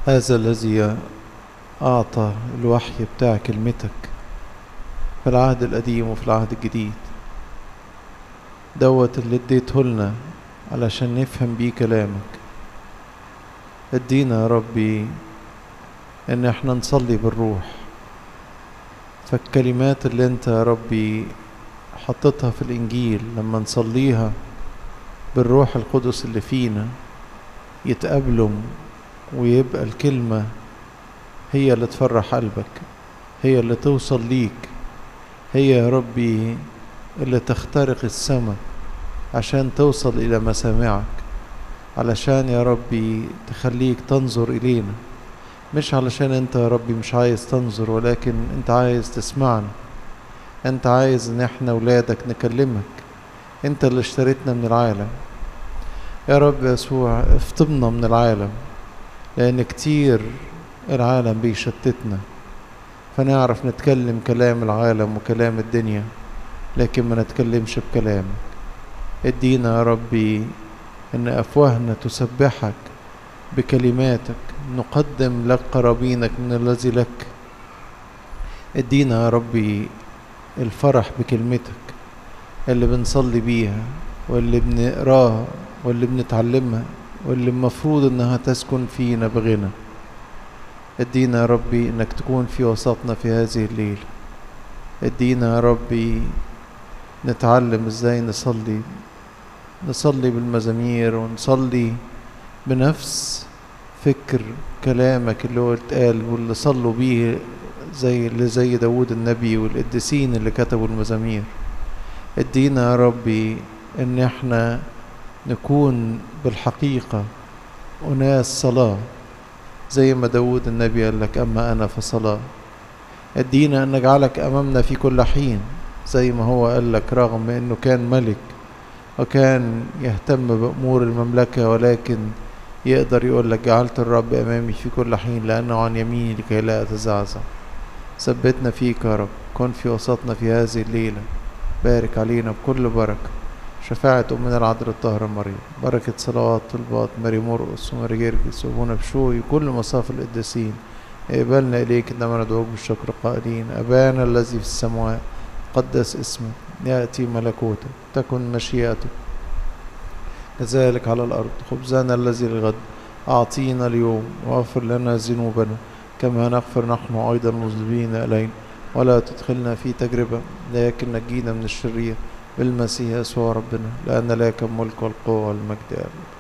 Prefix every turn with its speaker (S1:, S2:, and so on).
S1: هذا الذي أعطى الوحي بتاع كلمتك في العهد القديم وفي العهد الجديد دوت اللي اديته لنا علشان نفهم بيه كلامك ادينا يا ربي ان احنا نصلي بالروح فالكلمات اللي انت يا ربي حطيتها في الانجيل لما نصليها بالروح القدس اللي فينا يتقابلوا ويبقى الكلمة هي اللي تفرح قلبك هي اللي توصل ليك هي يا ربي اللي تخترق السماء عشان توصل إلى مسامعك علشان يا ربي تخليك تنظر إلينا مش علشان انت يا ربي مش عايز تنظر ولكن انت عايز تسمعنا انت عايز ان احنا ولادك نكلمك انت اللي اشتريتنا من العالم يا رب يسوع افطمنا من العالم لان كتير العالم بيشتتنا فنعرف نتكلم كلام العالم وكلام الدنيا لكن ما نتكلمش بكلامك ادينا يا ربي ان افواهنا تسبحك بكلماتك نقدم لك قرابينك من الذي لك ادينا يا ربي الفرح بكلمتك اللي بنصلي بيها واللي بنقراها واللي بنتعلمها واللي المفروض انها تسكن فينا بغنى ادينا يا ربي انك تكون في وسطنا في هذه الليلة ادينا يا ربي نتعلم ازاي نصلي نصلي بالمزامير ونصلي بنفس فكر كلامك اللي هو اتقال واللي صلوا بيه زي اللي زي داود النبي والقديسين اللي كتبوا المزامير ادينا يا ربي ان احنا نكون بالحقيقة أناس صلاة زي ما داود النبي قال لك أما أنا فصلاة ادينا أن نجعلك أمامنا في كل حين زي ما هو قال لك رغم أنه كان ملك وكان يهتم بأمور المملكة ولكن يقدر يقول لك جعلت الرب أمامي في كل حين لأنه عن يميني لكي لا أتزعزع ثبتنا فيك يا رب كن في وسطنا في هذه الليلة بارك علينا بكل بركة شفاعة أمنا العذراء الطاهرة مريم بركة صلوات طلبات ماري مرقس وماري جرجس وابونا بشوي كل مصاف القديسين اقبلنا إليك إنما ندعوك بالشكر قائلين أبانا الذي في السماوات قدس اسمك يأتي ملكوتك تكن مشيئتك كذلك على الأرض خبزنا الذي الغد أعطينا اليوم واغفر لنا ذنوبنا كما نغفر نحن أيضا المذنبين إلينا ولا تدخلنا في تجربة لكن نجينا من الشرير بالمسيح يسوع ربنا لأن لك الملك والقوة والمجد أبدا